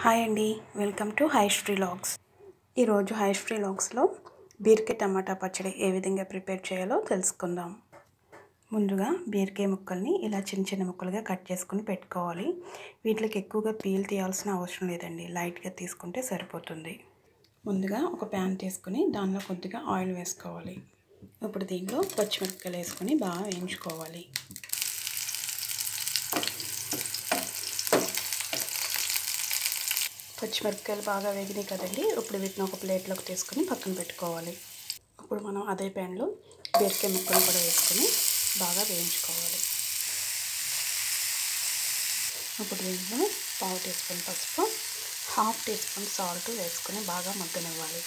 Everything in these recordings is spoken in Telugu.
హాయ్ అండి welcome to hi Stree logs ఈరోజు హై స్ట్రీ లాగ్స్లో బీరకాయ టమాటా పచ్చడి ఏ విధంగా ప్రిపేర్ చేయాలో తెలుసుకుందాం ముందుగా బీరకాయ ముక్కల్ని ఇలా చిన్న చిన్న ముక్కలుగా కట్ చేసుకుని పెట్టుకోవాలి వీటికి ఎక్కువగా పీల్ తీయాల్సిన అవసరం లేదండి లైట్గా తీసుకుంటే సరిపోతుంది ముందుగా ఒక ప్యాన్ తీసుకుని దానిలో కొద్దిగా ఆయిల్ వేసుకోవాలి ఇప్పుడు దీంట్లో పచ్చిమిరపకాయలు వేసుకొని బాగా వేయించుకోవాలి పచ్చిమిరపకాయలు బాగా వేగినాయి కదండి ఇప్పుడు వీటిని ఒక ప్లేట్లోకి తీసుకొని పక్కన పెట్టుకోవాలి ఇప్పుడు మనం అదే ప్యాన్లో బీరకాయ ముక్కలు కూడా వేసుకొని బాగా వేయించుకోవాలి ఇప్పుడు దీంట్లో పావు టీ స్పూన్ పసుపు హాఫ్ టీ స్పూన్ సాల్ట్ వేసుకొని బాగా మగ్గనివ్వాలి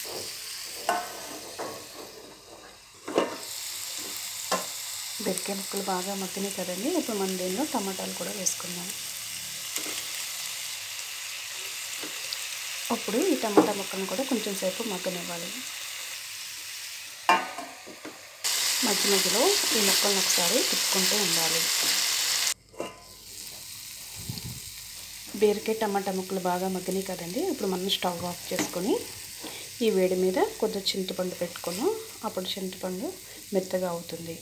బీరకాయ ముక్కలు బాగా మగ్గినాయి కదండి ఇప్పుడు మనం దీనిలో టమాటాలు కూడా వేసుకుందాం అప్పుడు ఈ టమాటా ముక్కలను కూడా కొంచెం సేపు మగ్గనివ్వాలి మధ్య మధ్యలో ఈ ముక్కలను ఒకసారి తిప్పుకుంటూ ఉండాలి బీరకాయ టమాటా ముక్కలు బాగా మగ్గినాయి కదండి ఇప్పుడు మనం స్టవ్ ఆఫ్ చేసుకొని ఈ వేడి మీద కొద్దిగా చింతపండు పెట్టుకున్నాం అప్పుడు చింతపండు మెత్తగా అవుతుంది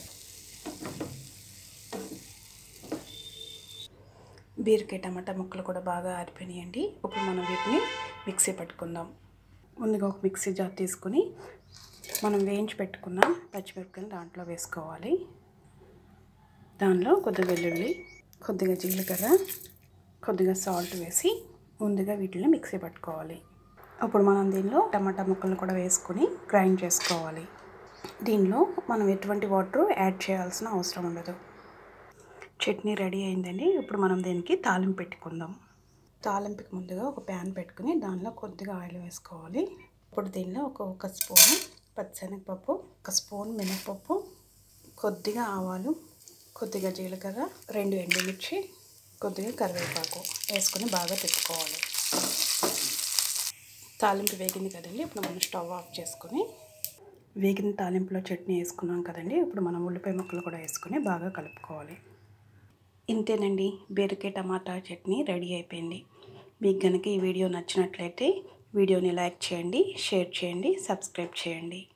బీరకాయ టమాటా ముక్కలు కూడా బాగా ఆరిపోయినాయండి ఇప్పుడు మనం వీటిని మిక్సీ పట్టుకుందాం ముందుగా ఒక మిక్సీ జార్ తీసుకుని మనం వేయించి పెట్టుకున్న పచ్చిమిరపకాయలు దాంట్లో వేసుకోవాలి దానిలో కొద్దిగా వెల్లుల్లి కొద్దిగా జీలకర్ర కొద్దిగా సాల్ట్ వేసి ముందుగా వీటిని మిక్సీ పట్టుకోవాలి అప్పుడు మనం దీనిలో టమాటా ముక్కలను కూడా వేసుకొని గ్రైండ్ చేసుకోవాలి దీనిలో మనం ఎటువంటి వాటర్ యాడ్ చేయాల్సిన అవసరం ఉండదు చట్నీ రెడీ అయిందండి ఇప్పుడు మనం దీనికి తాలింపు పెట్టుకుందాం తాలింపుకి ముందుగా ఒక ప్యాన్ పెట్టుకుని దానిలో కొద్దిగా ఆయిల్ వేసుకోవాలి ఇప్పుడు దీనిలో ఒక ఒక స్పూన్ పచ్చిశనగపప్పు ఒక స్పూన్ మినపప్పు కొద్దిగా ఆవాలు కొద్దిగా జీలకర్ర రెండు ఎండుమిర్చి కొద్దిగా కరివేపాకు వేసుకొని బాగా తిప్పుకోవాలి తాలింపు వేగింది కదండి ఇప్పుడు మనం స్టవ్ ఆఫ్ చేసుకొని వేగిన తాలింపులో చట్నీ వేసుకున్నాం కదండి ఇప్పుడు మనం ఉల్లిపాయ ముక్కలు కూడా వేసుకొని బాగా కలుపుకోవాలి ఇంతేనండి బీరకాయ టమాటా చట్నీ రెడీ అయిపోయింది మీకు కనుక ఈ వీడియో నచ్చినట్లయితే వీడియోని లైక్ చేయండి షేర్ చేయండి సబ్స్క్రైబ్ చేయండి